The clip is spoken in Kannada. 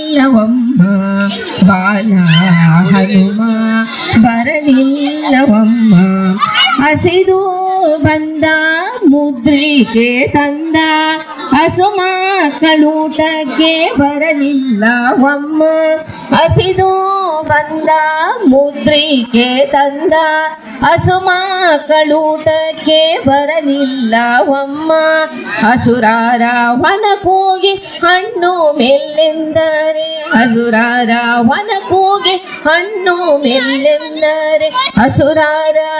ಬರಲಿಲ್ಲವಮ್ಮ ಬಾಲ ಹನುಮ ಬರಲಿಲ್ಲವಮ್ಮ ಹಸಿದು ಬಂದ ಮುದ್ರಿಕೆ ತಂದ ಹಸುಮ ಕಳೂಟಕ್ಕೆ ಬರಲಿಲ್ಲವಮ್ಮ ಹಸಿದು ಬಂದ ಮುದ್ರಿಕೆ ತಂದ ಹಸುಮ ಕಳೂಟಕ್ಕೆ ಬರಲಿಲ್ಲವಮ್ಮ ಹಸುರಾರ ವನ ಕೂಗಿ ಹಣ್ಣು ಮೆಲ್ಲೆಂದರೆ ಹಸುರಾರ ವನ ಕೂಗಿ ಹಣ್ಣು ಮೆಲ್ಲೆಂದರೆ ಹಸುರಾರ